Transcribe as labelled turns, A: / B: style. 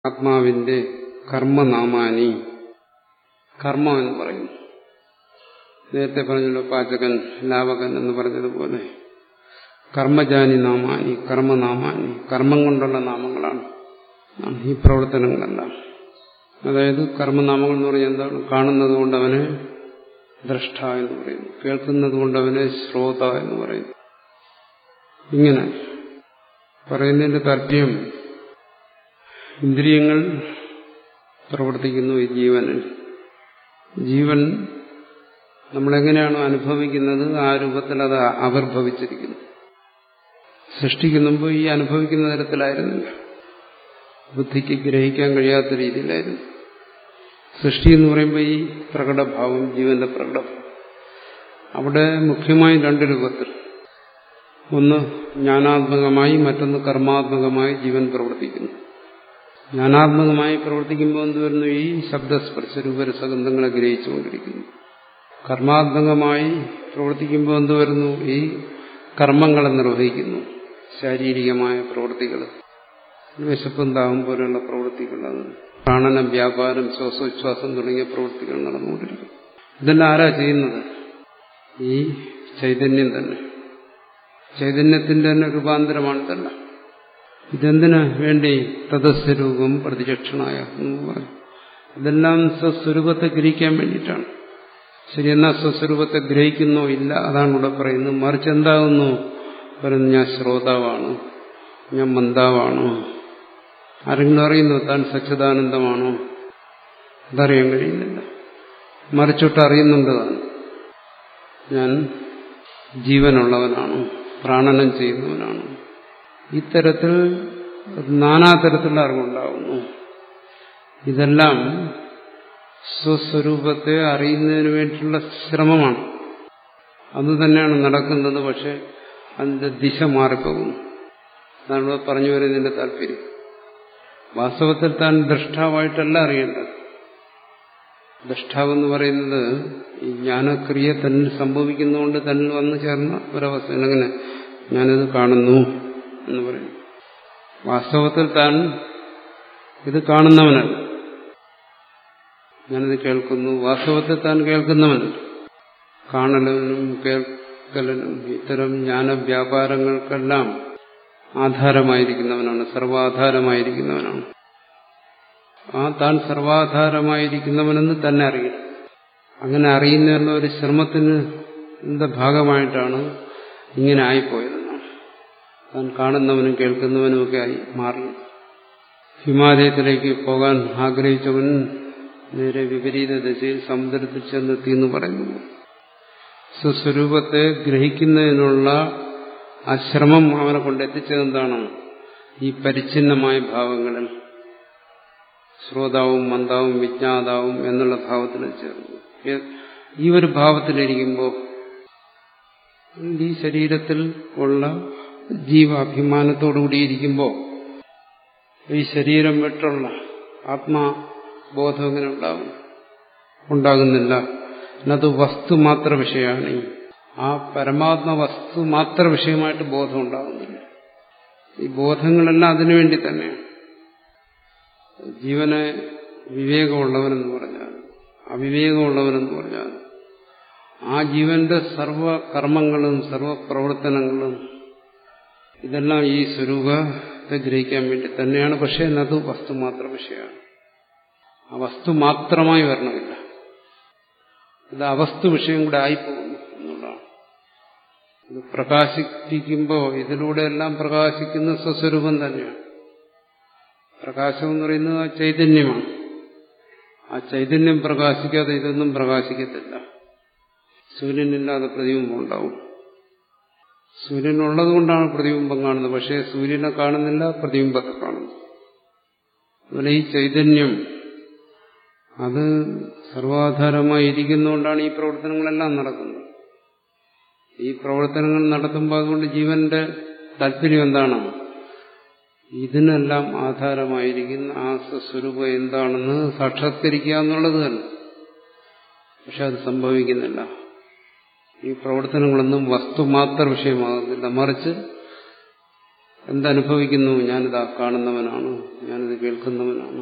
A: ആത്മാവിന്റെ കർമ്മനാമാനി കർമ്മം എന്ന് പറയും നേരത്തെ പറഞ്ഞല്ലോ പാചകൻ ലാവകൻ എന്ന് പറഞ്ഞതുപോലെ കർമ്മജാനി നാമാനി കർമ്മനാമാനി കർമ്മം കൊണ്ടുള്ള നാമങ്ങളാണ് ഈ പ്രവർത്തനങ്ങളെല്ലാം അതായത് കർമ്മനാമങ്ങൾ എന്ന് പറഞ്ഞാൽ എന്താണ് കാണുന്നത് കൊണ്ട് അവന് ദ്രഷ്ട എന്ന് പറയുന്നു കേൾക്കുന്നത് കൊണ്ട് അവന് ശ്രോത എന്ന് പറയുന്നു ഇങ്ങനെ പറയുന്നതിന്റെ താല്പര്യം ഇന്ദ്രിയങ്ങൾ പ്രവർത്തിക്കുന്നു ഈ ജീവനിൽ ജീവൻ നമ്മളെങ്ങനെയാണോ അനുഭവിക്കുന്നത് ആ രൂപത്തിൽ അത് ആവിർഭവിച്ചിരിക്കുന്നു സൃഷ്ടിക്കുമ്പോൾ ഈ അനുഭവിക്കുന്ന തരത്തിലായിരുന്നില്ല ബുദ്ധിക്ക് ഗ്രഹിക്കാൻ കഴിയാത്ത രീതിയിലായിരുന്നു സൃഷ്ടി എന്ന് പറയുമ്പോൾ ഈ പ്രകടഭാവം ജീവന്റെ പ്രകടഭാവം അവിടെ മുഖ്യമായും രണ്ട് രൂപത്തിൽ ഒന്ന് ജ്ഞാനാത്മകമായി മറ്റൊന്ന് കർമാത്മകമായി ജീവൻ പ്രവർത്തിക്കുന്നു ജ്ഞാനാത്മകമായി പ്രവർത്തിക്കുമ്പോൾ എന്ത് വരുന്നു ഈ ശബ്ദസ്പർശ രൂപരസഗന്ധങ്ങളെ ഗ്രഹിച്ചുകൊണ്ടിരിക്കുന്നു കർമാത്മകമായി പ്രവർത്തിക്കുമ്പോൾ എന്ത് വരുന്നു ഈ കർമ്മങ്ങളെ നിർവഹിക്കുന്നു ശാരീരികമായ പ്രവൃത്തികൾ വിശപ്പും ദാഹം പോലെയുള്ള പ്രവൃത്തികൾ അത് പ്രാണനം വ്യാപാരം ശ്വാസോച്ഛ്വാസം തുടങ്ങിയ പ്രവൃത്തികൾ നടന്നുകൊണ്ടിരിക്കുന്നു ഇതെല്ലാം ആരാ ചെയ്യുന്നത് ഈ ചൈതന്യം തന്നെ ചൈതന്യത്തിന്റെ തന്നെ രൂപാന്തരമാണ് ഇതെല്ലാം ഇതെന്തിനു വേണ്ടി തദസ്വരൂപം പ്രതിചക്ഷണായ എന്ന് പറഞ്ഞു ഇതെല്ലാം സ്വസ്വരൂപത്തെ ഗ്രഹിക്കാൻ വേണ്ടിയിട്ടാണ് ശരി എന്നാൽ സ്വസ്വരൂപത്തെ ഗ്രഹിക്കുന്നോ ഇല്ല അതാണ് ഇവിടെ പറയുന്നത് മറിച്ച് എന്താകുന്നു പറയുന്നു ഞാൻ ശ്രോതാവാണ് ഞാൻ മന്ദാവാണോ ആരെങ്കിലും അറിയുന്നു താൻ സച്ചിദാനന്ദമാണോ അതറിയാൻ കഴിയുന്നില്ല മറിച്ചൊട്ട് അറിയുന്നുണ്ട് താൻ ഞാൻ ജീവനുള്ളവനാണ് പ്രാണനം ചെയ്യുന്നവനാണ് ഇത്തരത്തിൽ നാനാതരത്തിലുള്ള അറിവുണ്ടാകുന്നു ഇതെല്ലാം സ്വസ്വരൂപത്തെ അറിയുന്നതിന് വേണ്ടിയിട്ടുള്ള ശ്രമമാണ് അത് തന്നെയാണ് നടക്കുന്നത് പക്ഷെ അതിന്റെ ദിശ മാറിപ്പോകുന്നു അതാണ് ഇവിടെ പറഞ്ഞു വരുന്നതിന്റെ താല്പര്യം വാസ്തവത്തിൽ താൻ ദ്രഷ്ടാവായിട്ടല്ല അറിയേണ്ടത് ദ്രഷ്ടാവെന്ന് പറയുന്നത് ഈ ജ്ഞാനക്രിയ തന്നിൽ സംഭവിക്കുന്നതുകൊണ്ട് തന്നിൽ വന്നു ചേർന്ന ഒരവസ്ഥ അങ്ങനെ ഞാനിത് കാണുന്നു എന്ന് പറയും വാസ്തവത്തിൽ താൻ ഇത് കാണുന്നവനല്ല ഞാനിത് കേൾക്കുന്നു വാസ്തവത്തിൽ താൻ കേൾക്കുന്നവനല്ല കാണലനും കേൾക്കലനും ഇത്തരം ജ്ഞാനവ്യാപാരങ്ങൾക്കെല്ലാം ആധാരമായിരിക്കുന്നവനാണ് സർവാധാരമായിരിക്കുന്നവനാണ് ആ താൻ സർവാധാരമായിരിക്കുന്നവനെന്ന് തന്നെ അറിയണം അങ്ങനെ അറിയുന്നതിനുള്ള ഒരു ശ്രമത്തിന് ഭാഗമായിട്ടാണ് ഇങ്ങനെ ആയിപ്പോയതെന്നാണ് താൻ കാണുന്നവനും കേൾക്കുന്നവനുമൊക്കെ ആയി മാറി ഹിമാലയത്തിലേക്ക് പോകാൻ ആഗ്രഹിച്ചവൻ നേരെ വിപരീത ദശയിൽ സമുദ്രത്തിൽ ചെന്നെത്തി എന്ന് പറയുന്നു സ്വസ്വരൂപത്തെ ഗ്രഹിക്കുന്നതിനുള്ള ആ ശ്രമം അവനെ കൊണ്ടെത്തിച്ചതെന്താണ് ഈ പരിച്ഛിന്നമായ ഭാവങ്ങളിൽ ശ്രോതാവും മന്ദാവും വിജ്ഞാതാവും എന്നുള്ള ഭാവത്തിൽ ചേർന്നു ഈ ഒരു ഭാവത്തിലിരിക്കുമ്പോൾ ഈ ശരീരത്തിൽ ഉള്ള ജീവാഭിമാനത്തോടുകൂടിയിരിക്കുമ്പോൾ ഈ ശരീരം വിട്ടുള്ള ആത്മാബോധം എങ്ങനെ ഉണ്ടാകും ഉണ്ടാകുന്നില്ല അത് വസ്തു മാത്ര വിഷയമാണ് ആ പരമാത്മ വസ്തു മാത്ര വിഷയമായിട്ട് ബോധം ഉണ്ടാകുന്നില്ല ഈ ബോധങ്ങളെല്ലാം അതിനുവേണ്ടി തന്നെയാണ് ജീവനെ വിവേകമുള്ളവനെന്ന് പറഞ്ഞാൽ അവിവേകമുള്ളവനെന്ന് പറഞ്ഞാൽ ആ ജീവന്റെ സർവ കർമ്മങ്ങളും സർവ പ്രവർത്തനങ്ങളും ഇതെല്ലാം ഈ സ്വരൂപത്തെ ഗ്രഹിക്കാൻ വേണ്ടി തന്നെയാണ് പക്ഷേ അത് വസ്തു മാത്ര വിഷയമാണ് ആ വസ്തു മാത്രമായി വരണമില്ല ഇത് അവസ്തു വിഷയം കൂടെ ആയിപ്പോകുന്നു എന്നുള്ളതാണ് ഇത് പ്രകാശിപ്പിക്കുമ്പോൾ ഇതിലൂടെ എല്ലാം പ്രകാശിക്കുന്ന സ്വസ്വരൂപം തന്നെയാണ് പ്രകാശം എന്ന് പറയുന്നത് ആ ചൈതന്യമാണ് ആ ചൈതന്യം പ്രകാശിക്കാതെ ഇതൊന്നും പ്രകാശിക്കത്തില്ല സൂര്യനില്ലാതെ പ്രതിബിംബം ഉണ്ടാവും സൂര്യനുള്ളത് കൊണ്ടാണ് പ്രതിബിംബം കാണുന്നത് പക്ഷേ സൂര്യനെ കാണുന്നില്ല പ്രതിബിംബത്തെ കാണുന്നു അതുപോലെ ഈ ചൈതന്യം അത് സർവാധാരമായി ഇരിക്കുന്നതുകൊണ്ടാണ് ഈ പ്രവർത്തനങ്ങളെല്ലാം നടക്കുന്നത് ഈ പ്രവർത്തനങ്ങൾ നടത്തുമ്പോൾ അതുകൊണ്ട് ജീവന്റെ താല്പര്യം എന്താണ് ഇതിനെല്ലാം ആധാരമായിരിക്കുന്ന ആ സ്വരൂപം എന്താണെന്ന് സാക്ഷാത്കരിക്കുക എന്നുള്ളത് തന്നെ പക്ഷെ അത് സംഭവിക്കുന്നില്ല ഈ പ്രവർത്തനങ്ങളൊന്നും വസ്തു മാത്ര വിഷയമാകുന്നില്ല മറിച്ച് എന്തനുഭവിക്കുന്നു ഞാനിതാ കാണുന്നവനാണ് ഞാനിത് കേൾക്കുന്നവനാണ്